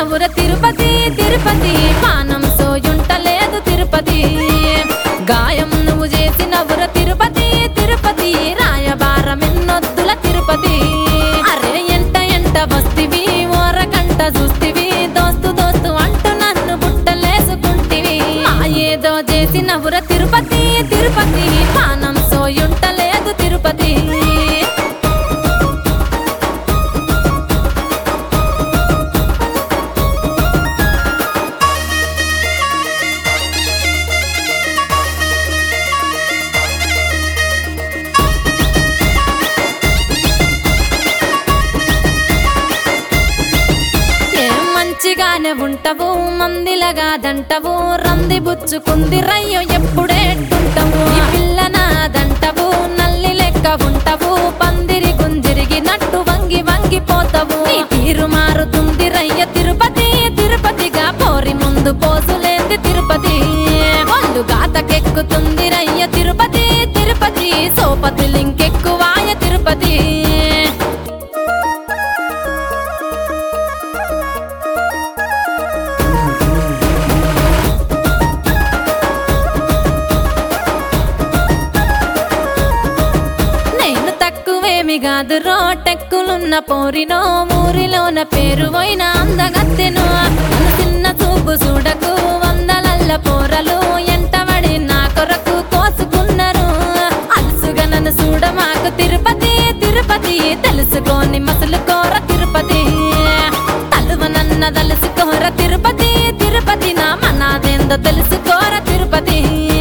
నవ్వుర తిరుపతి తిరుపతి పానం సోయుంటలేదు తిరుపతి గాయం నువ్వు చేసి నవ్వుర తిరుపతి తిరుపతి రాయబారం ఎన్నొద్దుల తిరుపతి అరే ఎంట ఎంట వస్తివి ఓరకంట చూస్తివి దోస్తు దోస్తు అంటూ నన్ను బుట్టలేసుకుంటివి ఆ ఏదో చేసి నవ్వుర తిరుపతి తిరుపతి పానం సోయుంటలేదు తిరుపతి ఏం మంచిగానే ఉంటావు మందిలగాదంటవు రంది బుచ్చుకుంది రయ్యో ఎప్పుడేట్టుంటావు ఈ పిల్ల నాదంటవు నల్లి లెక్క ఉంటావు పందిరి గుంజిరిగినట్టు వంగి వంగిపోతావు నీ తీరు మారుతుంది రయ్య తిరుపతి తిరుపతిగా పోరి ముందు పోసులేంది తిరుపతి ఒళ్ళు గాతకెక్కుతుంది రయ్య తిరుపతి తిరుపతి సోపతి లింకెక్కువాయ తిరుపతి నేను తక్కువేమి కాదు రో టెక్కులున్న పోరినో ఊరిలోన పేరు పోయిన అందగత్తెను నన్ను చిన్న చూపు చూడకు వందలల్ల పోరలు ఎంటబడి నా కొరకు కోసుకున్నారు అలసుగా నన్ను చూడ మాకు తిరుపతి తిరుపతి తెలుసుకొని మసలు కోర తిరుపతి తలువ నన్న తలుసుకోర తిరుపతి తిరుపతి నా మనాదేందో తెలుసుకోర తిరుపతి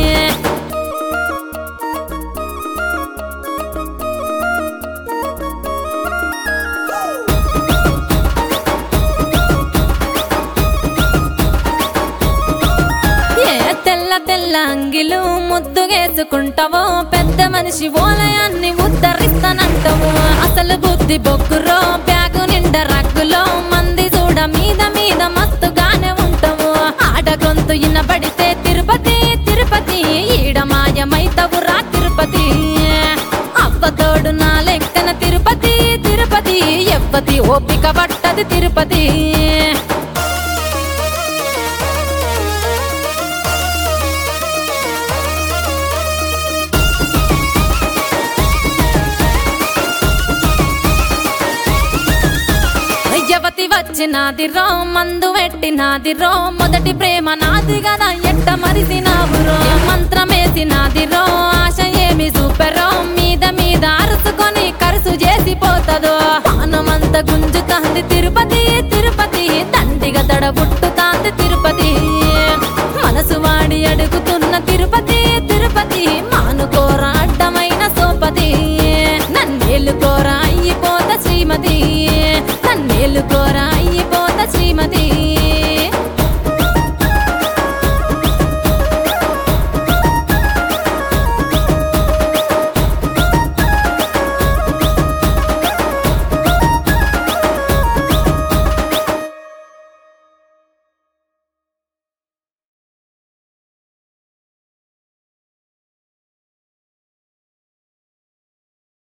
ఏ తెల్ల తెల్ల అంగిలు ముద్దుగేసుకుంటావో పెద్ద మనిషి ఓలయాన్ని ఉద్ధరిస్తానంటావు అసలు బుద్ధి బొక్కురో బ్యాగు నిండా రగ్గులో మంది చూడ మీద మీద మస్తుగానే ఉంటావు ఆడ గొంతు ఇనబడితే తిరుపతి తిరుపతి ఈడ మాయమైతవు రా తిరుపతి అవ్వతోడు నా లెక్కన తిరుపతి తిరుపతి ఎవ్వతి ఓపిక పట్టది తిరుపతి యవతి వచ్చినాది రో మందు పెట్టినాది రో మొదటి ప్రేమ నాది కదా ఎట్ట మరిసినావు రో మంత్రమేసినాది రో ఆశ ఏమి సూపరో మీద మీద అరుచుకొని కరుసు చేసి పోతదో పానమంత గుంజుతాంది తిరుపతి తిరుపతి దండిగా దడబుట్టుతాంది తిరుపతి మనసు వాడి అడుగుతున్న తిరుపతి తిరుపతి మానుకోర అడ్డమైన సోపతి నన్నేలుకోర అయ్యిపోత శ్రీమతి నన్నేలుకోర అయ్యిపోత శ్రీమతి